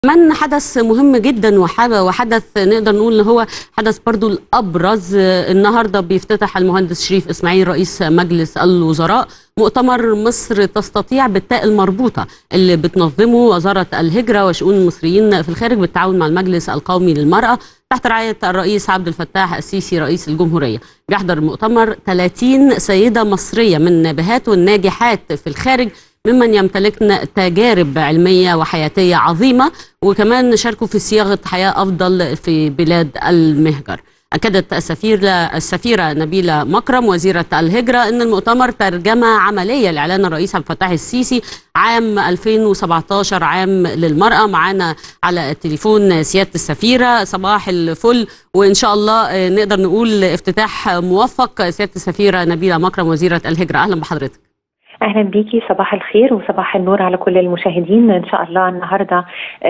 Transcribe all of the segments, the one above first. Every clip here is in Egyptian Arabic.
كمان حدث مهم جدا وحدث نقدر نقول ان هو حدث برضو الابرز النهارده بيفتتح المهندس شريف اسماعيل رئيس مجلس الوزراء مؤتمر مصر تستطيع بالتاء المربوطه اللي بتنظمه وزاره الهجره وشؤون المصريين في الخارج بالتعاون مع المجلس القومي للمراه تحت رعايه الرئيس عبد الفتاح السيسي رئيس الجمهوريه بيحضر المؤتمر 30 سيده مصريه من النابهات والناجحات في الخارج ممن يمتلكن تجارب علمية وحياتية عظيمة وكمان شاركوا في صياغة حياة أفضل في بلاد المهجر أكدت السفيرة السفيرة نبيلة مكرم وزيرة الهجرة أن المؤتمر ترجمة عملية لإعلان الرئيس عبد الفتاح السيسي عام 2017 عام للمرأة معانا على التليفون سيادة السفيرة صباح الفل وإن شاء الله نقدر نقول افتتاح موفق سيادة السفيرة نبيلة مكرم وزيرة الهجرة أهلا بحضرتك اهلا بيكي صباح الخير وصباح النور على كل المشاهدين ان شاء الله النهارده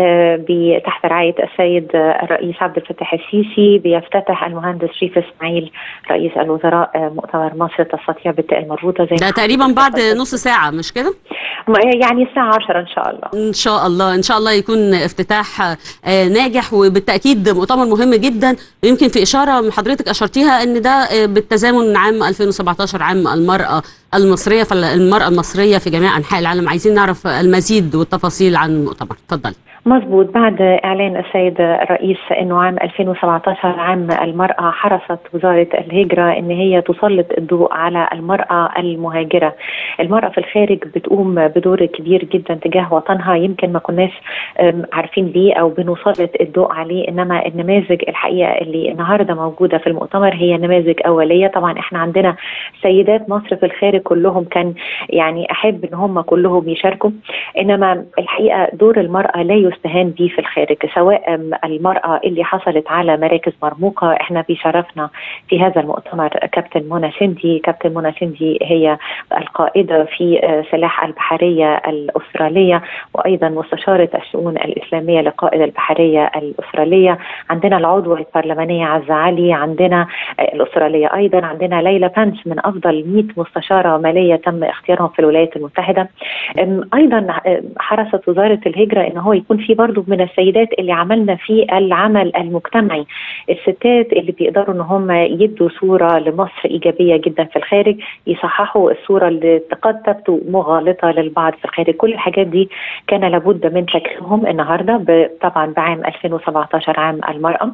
تحت رعايه السيد الرئيس عبد الفتاح السيسي بيفتتح المهندس شريف اسماعيل رئيس الوزراء مؤتمر مصر تستطيع بالتاء المربوطه زي ده تقريبا بعد نص ساعه مش كده؟ يعني الساعه 10 ان شاء الله ان شاء الله ان شاء الله يكون افتتاح ناجح وبالتاكيد مؤتمر مهم جدا يمكن في اشاره من حضرتك اشرتيها ان ده بالتزامن عام 2017 عام المراه المصريه فالمراه المصريه في جميع انحاء العالم عايزين نعرف المزيد والتفاصيل عن المؤتمر اتفضلي مظبوط بعد اعلان السيد الرئيس انه عام 2017 عام المراه حرصت وزاره الهجره ان هي تسلط الضوء على المراه المهاجره. المراه في الخارج بتقوم بدور كبير جدا تجاه وطنها يمكن ما كناش عارفين ليه او بنسلط الضوء عليه انما النماذج الحقيقه اللي النهارده موجوده في المؤتمر هي نماذج اوليه طبعا احنا عندنا سيدات مصر في الخارج كلهم كان يعني احب ان هم كلهم يشاركوا انما الحقيقه دور المراه لا يستهان به في الخارج سواء المرأة اللي حصلت على مراكز مرموقة احنا بشرفنا في هذا المؤتمر كابتن منى سندي كابتن منى سندي هي القائدة في سلاح البحرية الأسترالية وأيضا مستشارة الشؤون الإسلامية لقائد البحرية الأسترالية عندنا العضوة البرلمانية عزة علي عندنا الأسترالية أيضا عندنا ليلى بانس من أفضل 100 مستشارة مالية تم اختيارهم في الولايات المتحدة أيضا حرصت وزارة الهجرة أن هو يكون في برضو من السيدات اللي عملنا في العمل المجتمعي الستات اللي بيقدروا ان هم يدوا صوره لمصر ايجابيه جدا في الخارج يصححوا الصوره اللي قد تبدو مغالطه للبعض في الخارج كل الحاجات دي كان لابد من تكريمهم النهارده طبعا بعام 2017 عام المراه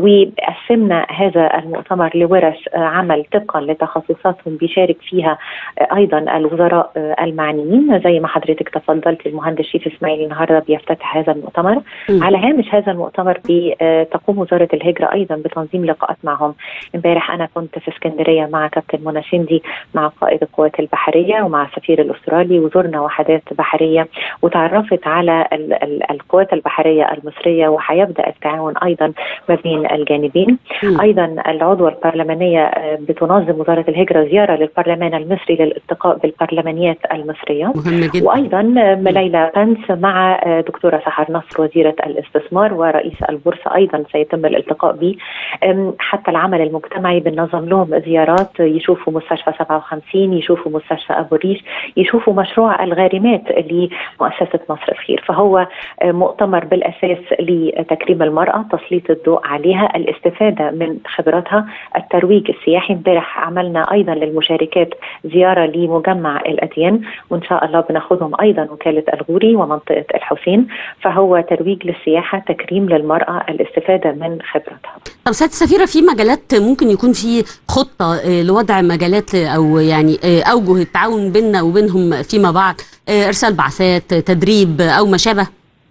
وقسمنا هذا المؤتمر لورش عمل طبقا لتخصصاتهم بيشارك فيها ايضا الوزراء المعنيين زي ما حضرتك تفضلت المهندس شريف اسماعيل النهارده بيفتتح هذا المؤتمر م. على هامش هذا المؤتمر تقوم وزاره الهجره ايضا بتنظيم لقاءات معهم امبارح انا كنت في اسكندريه مع كابتن منى شندي مع قائد القوات البحريه ومع السفير الاسترالي وزرنا وحدات بحريه وتعرفت على ال ال القوات البحريه المصريه وهيبدا التعاون ايضا ما بين الجانبين م. ايضا العضوه البرلمانيه بتنظم وزاره الهجره زياره للبرلمان المصري للالتقاء بالبرلمانيات المصريه مهم جدا. وايضا ليلى بنس مع دكتوره سحر نصر وزيرة الاستثمار ورئيس البورصة أيضا سيتم الالتقاء به حتى العمل المجتمعي بننظم لهم زيارات يشوفوا مستشفى 57 يشوفوا مستشفى أبو الريش يشوفوا مشروع الغارمات لمؤسسة مصر الخير فهو مؤتمر بالأساس لتكريم المرأة تسليط الضوء عليها الاستفادة من خبراتها الترويج السياحي امبارح عملنا أيضا للمشاركات زيارة لمجمع الأديان وإن شاء الله بناخدهم أيضا وكالة الغوري ومنطقة الحسين فهو ترويج للسياحة تكريم للمرأة الاستفادة من خبرتها طب سيادة السفيرة في مجالات ممكن يكون في خطة لوضع مجالات أو يعني أوجه التعاون بيننا وبينهم فيما بعد إرسال بعثات تدريب أو ما شابه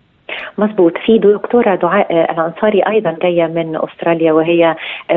مظبوط في دكتورة دعاء الأنصاري أيضا جاية من أستراليا وهي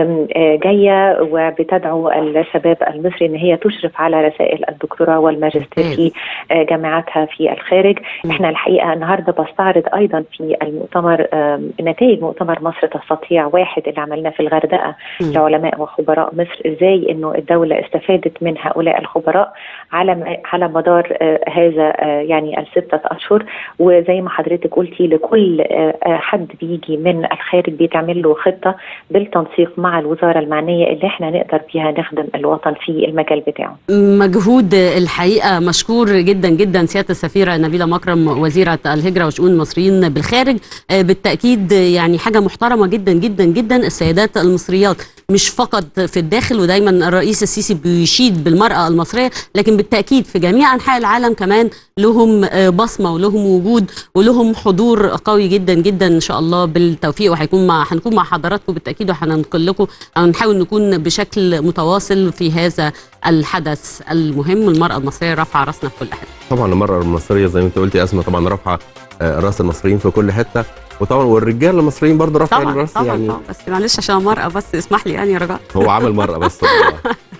جاية وبتدعو الشباب المصري أن هي تشرف على رسائل الدكتوراه والماجستير في جامعاتها في الخارج احنا الحقيقة النهاردة بستعرض أيضا في المؤتمر نتائج مؤتمر مصر تستطيع واحد اللي عملناه في الغردقة لعلماء وخبراء مصر ازاي انه الدولة استفادت من هؤلاء الخبراء على على مدار هذا يعني الستة أشهر وزي ما حضرتك قلتي لكل وكل حد بيجي من الخارج بيتعمل له خطه بالتنسيق مع الوزاره المعنيه اللي احنا نقدر بيها نخدم الوطن في المجال بتاعه. مجهود الحقيقه مشكور جدا جدا سياده السفيره نبيله مكرم وزيره الهجره وشؤون المصريين بالخارج بالتاكيد يعني حاجه محترمه جدا جدا جدا السيدات المصريات مش فقط في الداخل ودايما الرئيس السيسي بيشيد بالمراه المصريه لكن بالتاكيد في جميع انحاء العالم كمان لهم بصمه ولهم وجود ولهم حضور قوي جدا جدا ان شاء الله بالتوفيق وهيكون مع هنكون مع حضراتكم بالتاكيد وهننقل لكم هنحاول نكون بشكل متواصل في هذا الحدث المهم المراه المصريه رافعه راسنا في كل حته. طبعا المراه المصريه زي ما انت قلتي اسماء طبعا رافعه راس المصريين في كل حته وطبعا والرجال المصريين برضه رافعين طبعا راس طبعا يعني طبعا بس معلش عشان مرأة بس اسمح لي يعني يا رجاء هو عمل مرأة بس